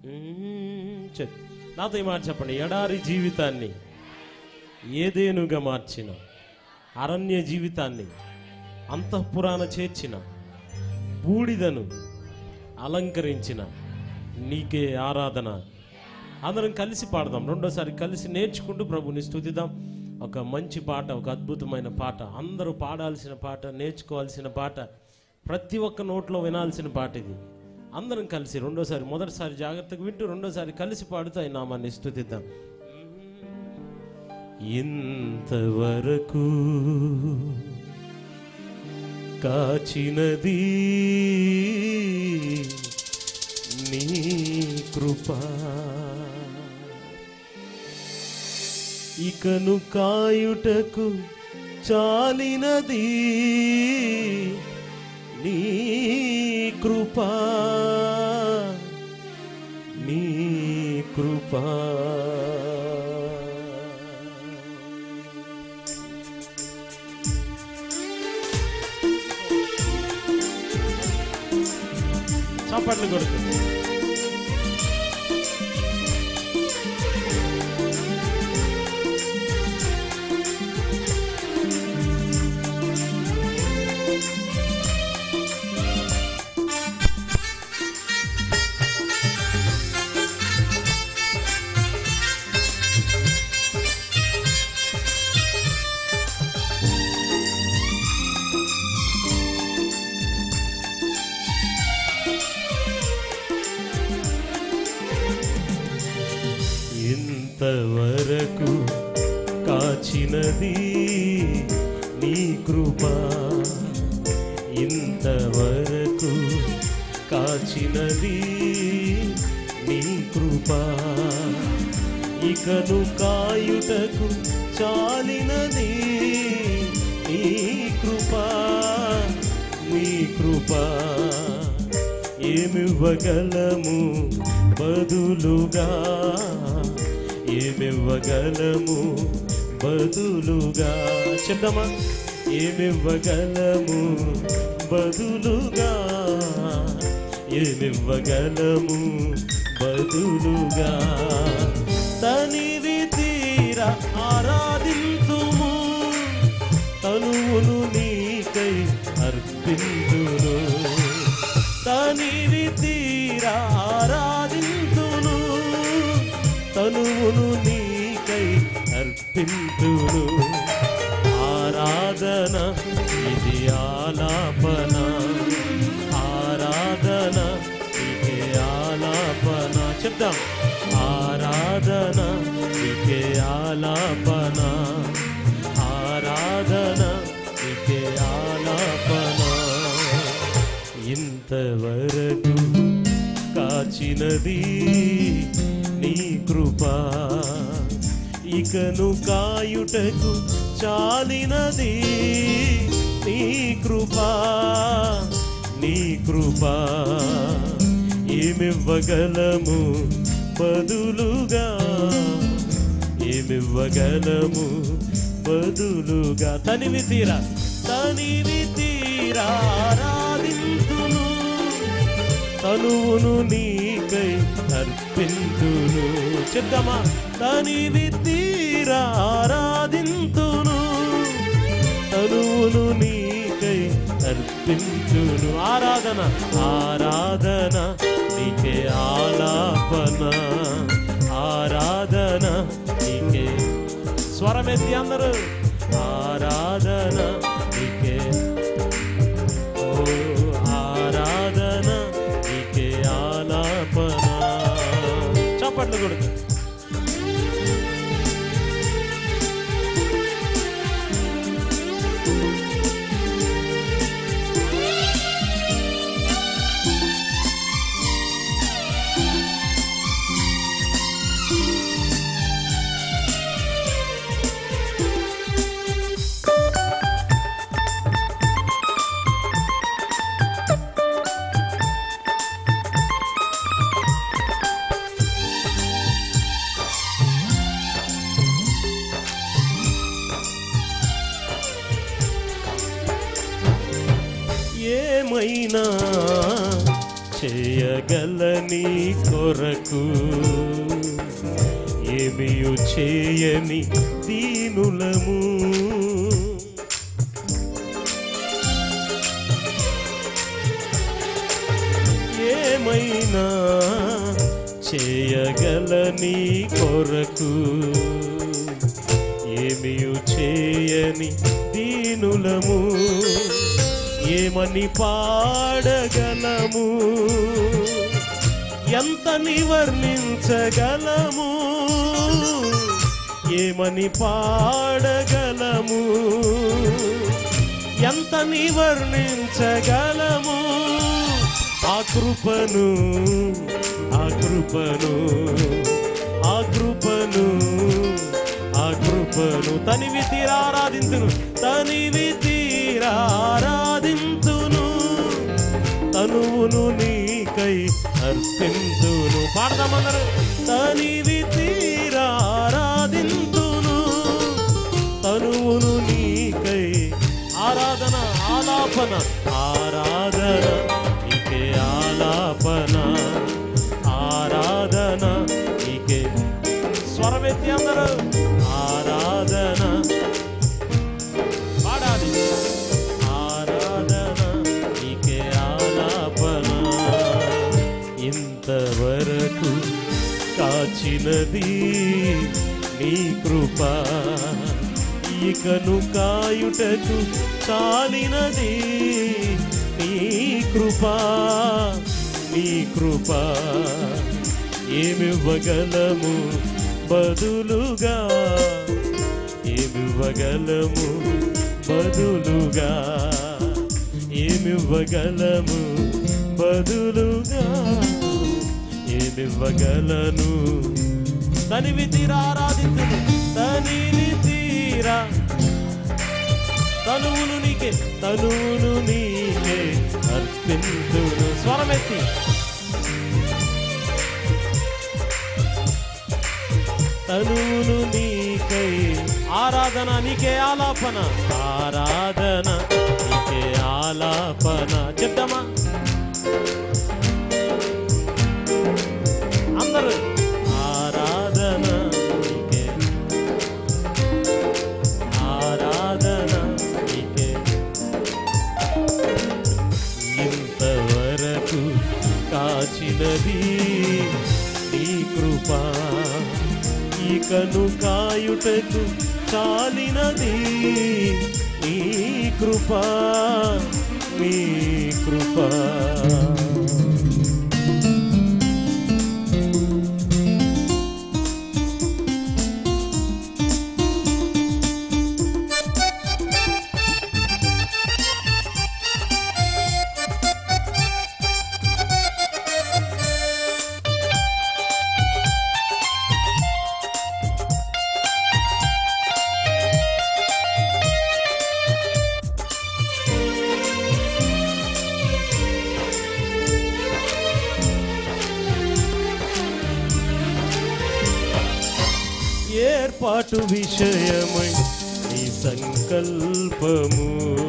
మ్మ్. చెప్ నాతో ఈ మాట చెప్పండి ఎడారి జీవితాన్ని ఏదేనుగా మార్చిన అరణ్య జీవితాన్ని అంతఃపురాణ చేర్చిన బూడిదను అలంకరించిన నీకే ఆరాధన అందరం కలిసి పాడదాం రెండోసారి కలిసి నేర్చుకుంటూ ప్రభుని స్తుతిద్దాం ఒక మంచి పాట ఒక అద్భుతమైన పాట అందరూ పాడాల్సిన పాట నేర్చుకోవాల్సిన పాట ప్రతి ఒక్క నోట్లో వినాల్సిన పాట ఇది అందరం కలిసి రెండోసారి మొదటిసారి జాగ్రత్తగా వింటూ రెండోసారి కలిసి పాడుతూ ఆయన నామాన్ని స్తుతిద్దాం ఇంతవరకు కాచినది నీ కృపా ఇకను కాయుటకు చాలినది నీ కృపా నీ కృపా చప్పట్లు కొడుతుంది ఇంతవరకు కాచినది నీ కృపా ఇంతవరకు కాచినది నీ కృపా ఇకను కాయుటకు చాలినది నీ కృపా నీ కృపా ఏమివ్వగలము బదులుగా ఏమివ్వగలము బదులుగా చెప్దామా ఏమివ్వగలము బదులుగా ఏమివ్వగలము బదులుగా తనివి తీర ఆరాధింతుము తనువును నీకై అర్పింతును తనివి తీర ఆరాధింతును తనువును నీకై అర్పింతును ఆరాధన ఇది ఆలాపన ఆరాధన ఇది ఆలాపన చెప్దాం ఆరాధన ఇకే ఆలాపన ఆరాధన ఇకే ఆలాపన ఇంతవరకు కాచినది నీ కృపా ఇకను కాయుటకు చాలినది నీ కృపా నీ కృపా ఏమివ్వగలము బదులుగా ఏమివ్వగలము బదులుగా తనివి తీరా తనివి తీరా ఆరాధింతును తనువును నీకై అర్పింతును చెప్తామా తనివి తీరా ఆరాధింతును తనువును నీకై అర్పించును ఆరాధన ఆరాధన నీకే ఆలాపన ఆరాధన నీకే స్వరమెత్తి అందరూ ఆరాధన నీకే ఓ ఆరాధన నీకే ఆలాపన చప్పట్లు కొడుకు ఏమైనా చేయగలని కొరకు ఏమియు చేయని దీనులము ఏమైనా చేయగలని కొరకు ఏమియు చేయని దీనులము ఏమని పాడగలము ఎంత నివర్ణించగలము ఏమని పాడగలము ఎంత నివర్ణించగలము ఆ కృపను ఆ కృపను ఆ కృపను ఆ కృపను తనివి తీరారాధింతును తనివి తీరారాధింతును తనువును నీకై అర్పింతును పాడదామన్నారు తనివి తీరారాధింతును తనువును నీకై ఆరాధన ఆలాపన ఆరాధన నీకే ఆలాపన ఆరాధన నీకే స్వరమెత్తి అందరూ ఆరాధన పాడాలి ఆరాధన నీకే ఆలాపన ఇంతవరకు కాచినది నీ కృప ఇకను కాయుటకు చాలినది నీ కృప నీ కృప ఏమివ్వగలము బదులుగా ఏమివ్వగలము బదులుగా ఏమివ్వగలము బదులుగా ఏమివ్వగలను తనివి తీరా ఆరాధించును తనివి తీరా తనువును నీకే తనువును నీకే అర్పించును స్వరమెత్తి తనువును నీకై ఆరాధన నీకే ఆలాపన ఆరాధన నీకే ఆలాపన చెప్తామా అందరూ ఆరాధన నీకే ఆరాధన నీకే ఇంతవరకు కాచినది నీ కృప ఇకను కాయుటకు చాలినది నీ కృప నీ కృప ఏర్పాటు విషయమై నీ సంకల్పము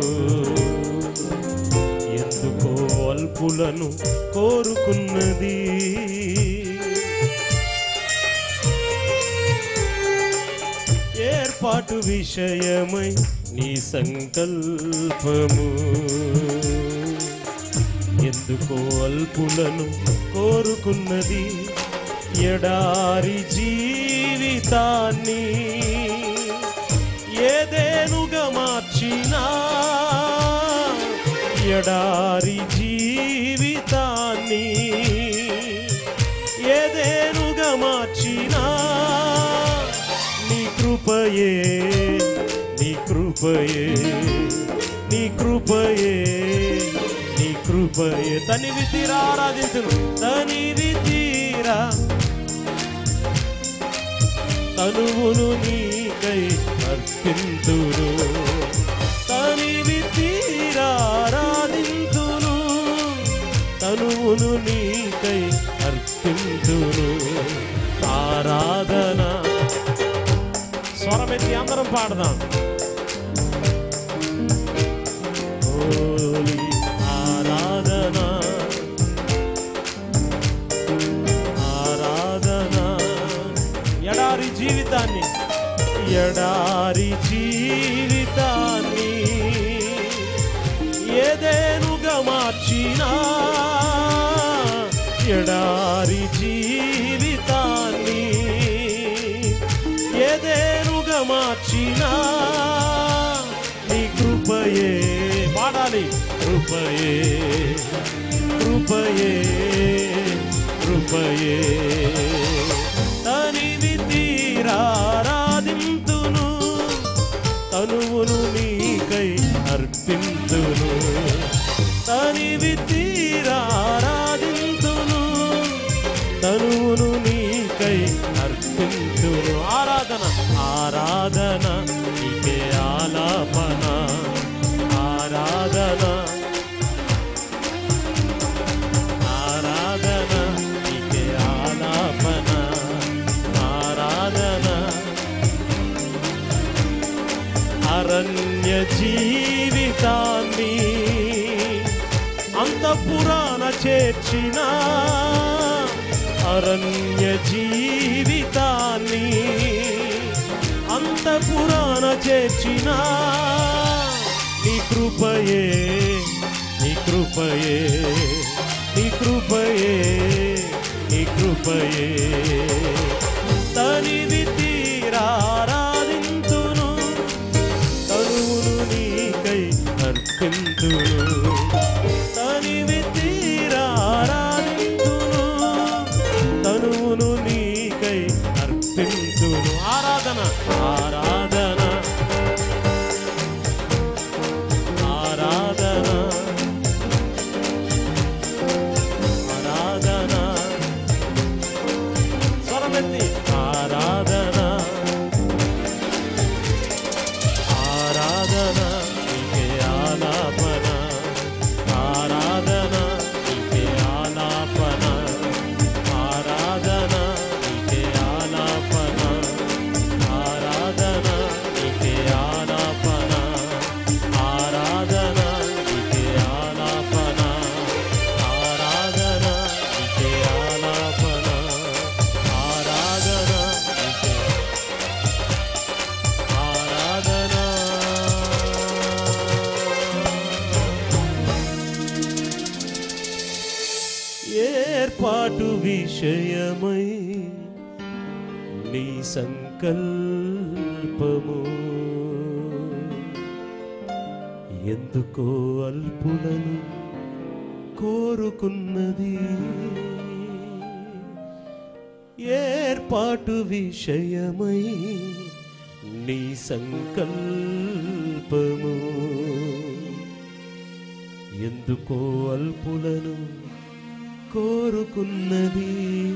ఎందుకో అల్పులను కోరుకున్నది ఏర్పాటు విషయమై నీ సంకల్పము ఎందుకో అల్పులను కోరుకున్నది ఎడారి జీవితాన్ని ఏదేనుగా మార్చినా ఎడారి జీవితాన్ని ఏదేనుగా మార్చినా నీ కృపయే నీ కృపయే నీ కృపయే నీ కృపయే తనివి తీరా ఆరాధించును తనివి తీరా తనువును నీకై అర్పింతును తనివి తీరా ఆరాధింతును తనువును నీకై అర్పింతును ఆరాధన స్వరమెత్తి అందరం పాడదాం హోలీ ఆరాధన మార్చిన ఎడారి జీవితాన్ని ఏదేనుగా మార్చిన నీ కృపయే పాడాలి కృపయే కృపయే కృపయే తనివి తీరారాధింతును తనువును నీకై అర్పింతును తనివి తీరారాధింతును తనువును నీకై అర్పింతును ఆరాధన ఆరాధన నీకే ఆలాపన ఆరాధన ఆరాధన నీకే ఆలాపన ఆరాధన అరణ్య జీవితాన్ని అంతఃపురాణ చేర్చిన అరణ్య జీవితాన్ని అంతఃపురాణ చేర్చిన నీ కృపయే నీ కృపయే నీ కృపయే నీ కృపయే తనివి తీరారాధింతును తనువును నీకై అర్పింతును తనివి తీరారాధింతును తనువును నీకై అర్పింతును ఆరాధన ఆరాధన ఆరాధన ఆరాధన స్వరమెత్తి ఆరాధన ఆరాధన నీకే ఆలాపన ఆరాధన నీకే ఆలాపన ఆరాధన నీకే ఆలాపన ఆరాధన నీకే ఆలాపన ఆరాధన నీకే ఆలాపన ఆరాధన నీకే ఆలాపన ఆరాధన నీకే ఏర్పాటు విషయమై నీ సంకల్పము ఎందుకో అల్పులను కోరుకున్నది ఏర్పాటు విషయమై నీ సంకల్పము ఎందుకో అల్పులను కోరుకున్నది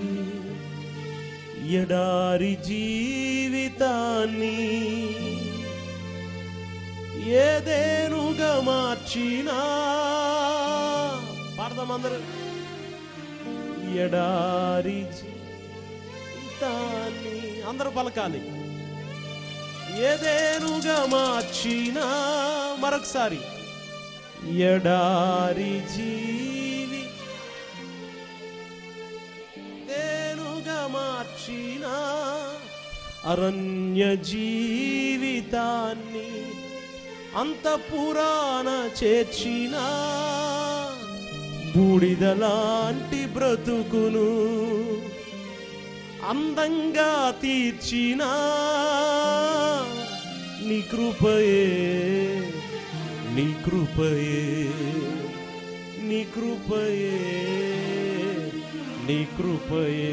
ఎడారి జీవితాన్ని ఏదేనుగా మార్చినా పాడదాం అందరూ ఎడారి జీవితాన్ని అందరూ పలకాలి ఏదేనుగా మార్చినా మరొకసారి ఎడారి జీవి తేనుగా మార్చిన అరణ్య జీవితాన్ని అంత పురాణ చేర్చిన బూడిదలాంటి బ్రతుకును అందంగా తీర్చిన నీ కృపయే నీ కృపయే నీ కృపయే నీ కృపయే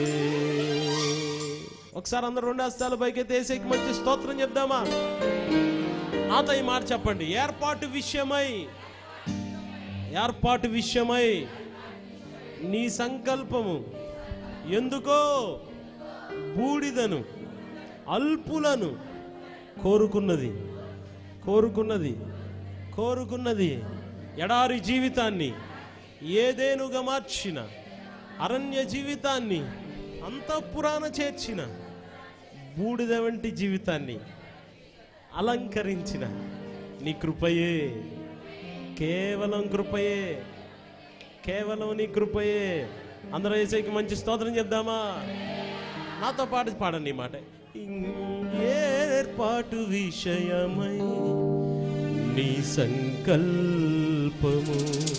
ఒకసారి అందరు రెండు హస్తాల పైకి తీసేకి మంచి స్తోత్రం చెప్దామా నాతో ఈ మాట చెప్పండి ఏర్పాటు విషయమై ఏర్పాటు విషయమై నీ సంకల్పము ఎందుకో బూడిదను అల్పులను కోరుకున్నది కోరుకున్నది కోరుకున్నది ఎడారి జీవితాన్ని ఏదేనుగా మార్చిన అరణ్య జీవితాన్ని అంతఃపురాణ చేర్చిన బూడిద వంటి జీవితాన్ని అలంకరించిన నీ కృపయే కేవలం కృపయే కేవలం నీ కృపయే అందరూ ఏసైకి మంచి స్తోత్రం చెప్దామా నాతో పాటు పాడండి ఈ మాట ఏర్పాటు విషయమై నీ సంకల్పము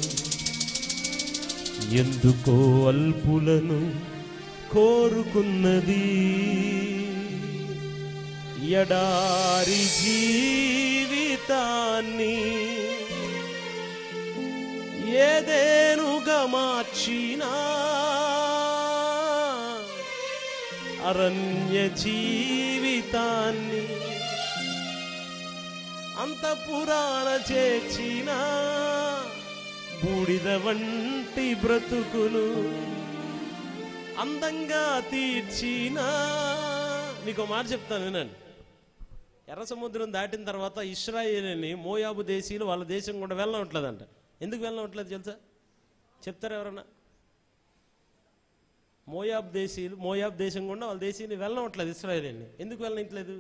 ఎందుకో అల్పులను కోరుకున్నది ఎడారి జీవితాన్ని ఏదేనుగా మార్చినా అరణ్య జీవితాన్ని అంత పురాణ చేర్చిన బూడిద వంటి బ్రతుకును అందంగా తీర్చిన మీకు మాట చెప్తాను వినండి ఎర్ర సముద్రం దాటిన తర్వాత ఇస్రాయేల్ని మోయాబు దేశీయులు వాళ్ళ దేశం కూడా వెళ్ళనట్లేదంట ఎందుకు వెళ్ళనట్లేదు తెలుసా చెప్తారా ఎవరన్నా మోయాబ్ దేశీయులు మోయాబ్ దేశం కూడా వాళ్ళ దేశీయుని వెళ్ళనట్లేదు ఇస్రాయేల్ని ఎందుకు వెళ్ళనట్లేదు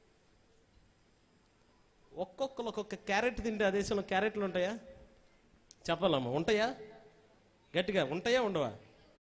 ఒక్కొక్కరు ఒక్కొక్క క్యారెట్ తింటే ఆ దేశంలో క్యారెట్లు ఉంటాయా చెప్పాలమ్మా ఉంటాయా గట్టిగా ఉంటాయా ఉండవా